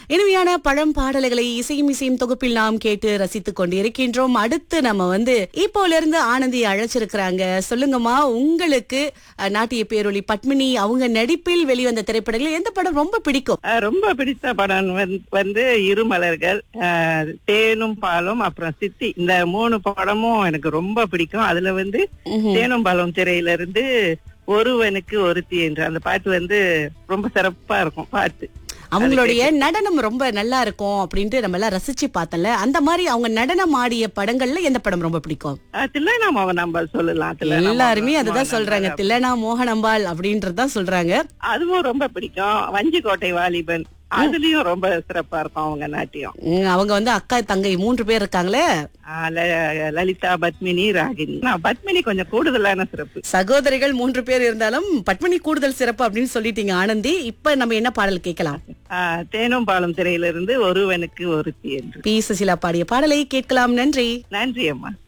இனிமையான பழம் பாடல்களை இசையும் இசையும் தொகுப்பில் நாம் கேட்டு ரசித்துக் கொண்டிருக்கின்றோம் அடுத்து நம்ம வந்து இப்போல இருந்து ஆனந்தி அழைச்சிருக்கிறாங்க சொல்லுங்கம்மா உங்களுக்கு அஹ், நாட்டிய பேரொளி பத்மினி அவங்க நடிப்பில் வெளிவந்த திரைப்படங்கள் எந்த படம் ரொம்ப பிடிக்கும் ஆஹ் ரொம்ப பிடித்த படம் வந்து- வந்து இருமலர்கள் ஆஹ் தேனும் பாலும் அப்புறம் சித்தி இந்த மூணு படமும் எனக்கு ரொம்ப பிடிக்கும் அதுல வந்து ம்ஹும். தேனும் பாலும் திரையில இருந்து ஒருவனுக்கு ஒருத்தி என்று அந்த பாட்டு வந்து ரொம்ப சிறப்பா இருக்கும் பாட்டு அவங்களுடைய நடனம் ரொம்ப நல்லா இருக்கும் அப்படின்ட்டு நம்ம எல்லாம் ரசிச்சு பார்த்தல அந்த மாதிரி அவங்க நடனம் ஆடிய படங்கள்ல எந்த படம் ரொம்ப பிடிக்கும் ஆஹ் தில்லைநாமாவை நம்ம சொல்லலாம் தில்லைநாமாவை. எல்லாருமே அதுதான் சொல்றாங்க தில்லனா மோகனம்பாள் அப்படின்றதுதான் சொல்றாங்க அதுவும் ரொம்ப பிடிக்கும் வஞ்சிக்கோட்டை வாலிபன் அதுலயும் ரொம்ப சிறப்பா இருக்கும் அவங்க நாட்டியம் உம், அவங்க வந்து அக்கா தங்கை மூன்று பேர் இருக்காங்களே ஆஹ் ல- லலிதா பத்மினி ராகினி நான் பத்மினி கொஞ்சம் கூடுதலான சிறப்பு சகோதரிகள் மூன்று பேர் இருந்தாலும் பத்மினி கூடுதல் சிறப்பு அப்படின்னு சொல்லிட்டீங்க ஆனந்தி இப்ப நம்ம என்ன பாடல் கேட்கலாம் ஆஹ் தேனும் பாலும் திரையிலிருந்து ஒருவனுக்கு ஒருத்தி என்று பி சுசிலா பாடிய பாடலை கேட்கலாம் நன்றி நன்றி அம்மா